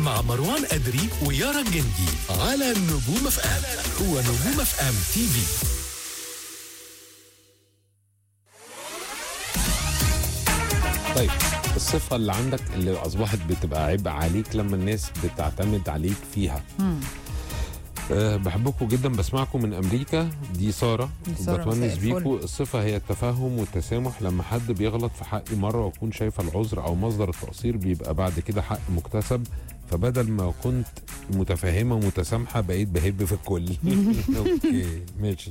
مع مروان أدري ويارا الجندي على نجوم اف ام هو نجوم اف ام تي في طيب الصفة اللي عندك اللي أصبحت بتبقى عبء عليك لما الناس بتعتمد عليك فيها أه بحبكم جدا بسمعكم من أمريكا دي سارة دي سارة، بتونس مساء الفل. بيكو الصفة هي التفاهم والتسامح لما حد بيغلط في حقي مرة وأكون شايفة العذر أو مصدر التقصير بيبقى بعد كده حق مكتسب فبدل ما كنت متفهمة ومتسامحة بقيت بهب في الكل أوكي ماشي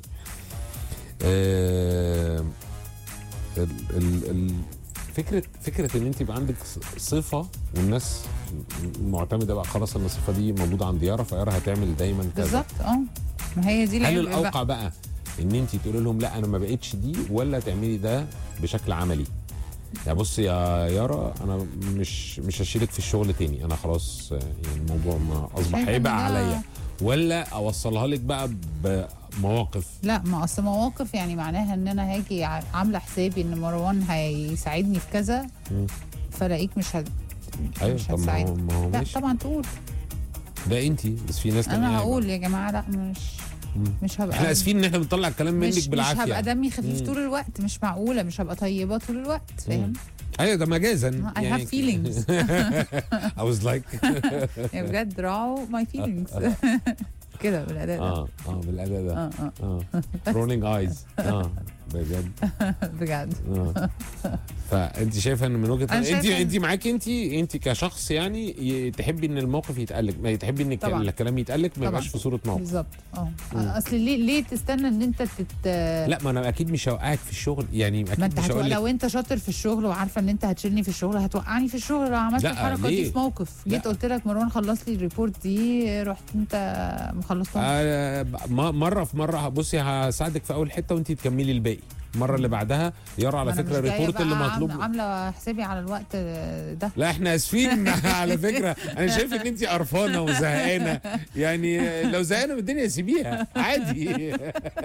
أه ال ال ال فكره فكره ان انت يبقى عندك ص- صفه والناس معتمده بقى خلاص ان الصفه دي موجوده عند يارا فيارا هتعمل دايما كذا بالظبط اه ما هي دي هل العيب بقى. الاوقع بقى ان انت تقولي لهم لا انا ما بقتش دي ولا تعملي ده بشكل عملي يعني بص يا يارا انا مش مش هشيلك في الشغل تاني انا خلاص آه، يعني الموضوع ما اصبح شايفة إن عبء ده- عليا ولا اوصلها لك بقى بمواقف لا ما اصل مواقف يعني معناها ان انا هاجي ع- عامله حسابي ان مروان هيساعدني في كذا مم. فلاقيك مش هت... ايوه مش طب ما هو هتساعدني ما هو لا ماشي طبعا تقول ده انت بس في ناس تانية انا هيبقى. هقول يا جماعه لا مش مم. مش هبقى احنا اسفين ان احنا بنطلع الكلام منك مش مش بالعافيه هبقى دمي خفيف مم. طول الوقت مش معقوله مش هبقى طيبه طول الوقت فاهم ايوه ده مجازا I have feelings I was like يعني بجد راعوا ماي فيلينجز كده بالاداء ده اه اه بالاداء ده اه اه اه رولينج ايز اه بجد بجد اه فانت شايفه ان من وجهه أنا انت شايفة إن- انت معاكي انت انت كشخص يعني ي- تحبي ان الموقف يتقلك ما تحبي ان الك- طبعاً. الكلام يتقلك ما طبعاً. يبقاش في صوره موقف بالظبط اه مم. اصل ليه ليه تستنى ان انت تت لا ما انا اكيد مش هوقعك في الشغل يعني ما اكيد انت مش هتوقع هقول لك لو انت شاطر في الشغل وعارفه ان انت هتشيلني في الشغل هتوقعني في الشغل لو عملت لا، الحركه دي ليه؟ في موقف جيت لا. قلت لك مروان خلص لي الريبورت دي رحت انت مخلصتها آه م- مره في مره بصي هساعدك في اول حته وانت تكملي الباقي المره اللي بعدها يرى على فكره الريبورت اللي مطلوب عامله حسابي على الوقت ده لا احنا اسفين على فكره انا شايف ان انت قرفانه وزهقانه يعني لو زهقانه من الدنيا سيبيها عادي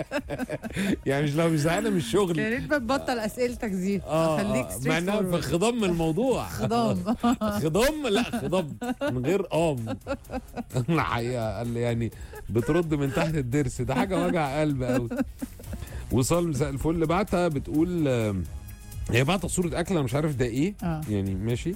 يعني مش لو مش زهقانه من الشغل يا ريت بتبطل اسئلتك دي اه خليك آه، مع انها في straight forward. خضم الموضوع خضام خضم لا خضم من غير قام الحقيقه قال لي يعني بترد من تحت الضرس ده حاجه وجع قلب قوي وصال مساء الفل بعتها بتقول آم، هي بعتها صوره اكل انا مش عارف ده ايه اه يعني ماشي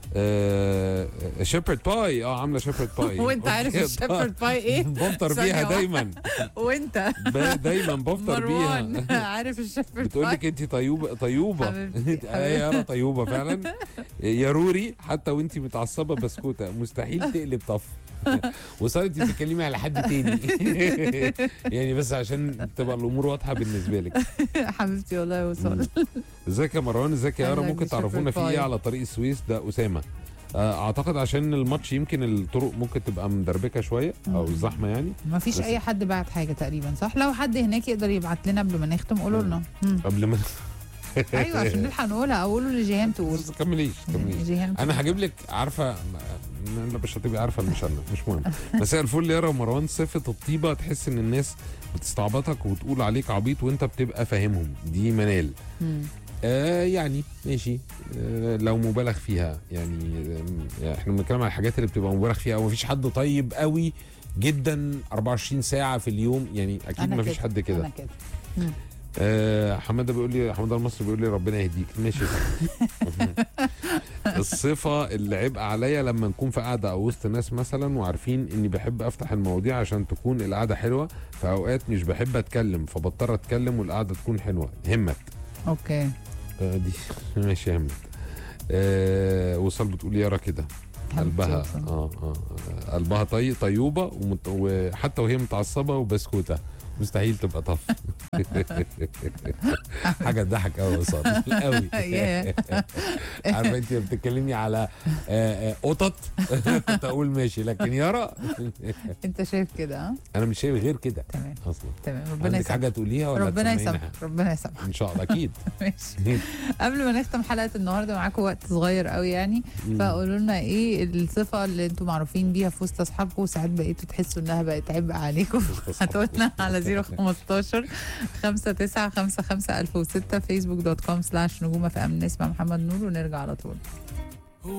آه شيبرد باي اه عامله شيبرد باي وانت عارف أوكي، الشيبرد باي ايه بفطر ثانية بيها واحدة. دايما وانت ب- دايما بفطر بيها مروان عارف الشيبرد بتقول باي لك انت طيوبه طيوبه حبيبتي، آه يا رنا طيوبه فعلا يا روري حتى وانت متعصبه بسكوته مستحيل تقلب طف وصارت انت تتكلمي على حد تاني يعني بس عشان تبقى الامور واضحه بالنسبه لك حبيبتي والله وصل ازيك يا مروان ازيك يا يارا أهلاً ممكن بشكرك تعرفونا في باي. ايه على طريق السويس ده اسامه آه، اعتقد عشان الماتش يمكن الطرق ممكن تبقى مدربكه شويه او مم. زحمه يعني ما فيش بس- اي حد بعت حاجه تقريبا صح لو حد هناك يقدر يبعت لنا قبل ما نختم قولوا لنا مم. قبل ما ايوه عشان نلحق نقولها او قولوا لجيهان تقول بس كمليش كمليش جيهان انا هجيب لك عارفه لا مش هتبقي عارفه المشنة مش مهم مساء الفل يا مروان صفه الطيبه تحس ان الناس بتستعبطك وتقول عليك عبيط وانت بتبقى فاهمهم دي منال مم. آه يعني ماشي آه لو مبالغ فيها يعني آه احنا بنتكلم على الحاجات اللي بتبقى مبالغ فيها ومفيش حد طيب قوي جدا 24 ساعه في اليوم يعني اكيد أنا مفيش كده. حد كده انا كده آه حماده بيقول لي حماده المصري بيقول لي ربنا يهديك ماشي الصفه اللي عبء عليا لما نكون في قعده او وسط ناس مثلا وعارفين اني بحب افتح المواضيع عشان تكون القعده حلوه في اوقات مش بحب اتكلم فبضطر اتكلم والقعده تكون حلوه همت اوكي آه دي ماشي همت آه وصل بتقول يارا كده قلبها حبيبتي وصل. اه اه آه، قلبها طي طيوبه ومت... وحتى وهي متعصبه وبسكوته مستحيل تبقى طف حاجه تضحك قوي يا صار قوي ياه. عارفه انت بتتكلمي على آه، آه، قطط كنت اقول ماشي لكن يارا انت شايف كده ها انا مش شايف غير كده تمام اصلا تمام ربنا عندك يسامحك حاجه تقوليها ولا ربنا تسمعينها؟ يسامحك ربنا يسامحك ان شاء الله اكيد ماشي قبل ما نختم حلقه النهارده معاكم وقت صغير قوي يعني فقولوا لنا ايه الصفه اللي انتم معروفين بيها في وسط اصحابكم وساعات بقيتوا تحسوا انها بقت عبء عليكم هتقولنا على 015 59 55 1006 فيسبوك دوت كوم سلاش نجوم اف ام نسمع محمد نور ونرجع على طول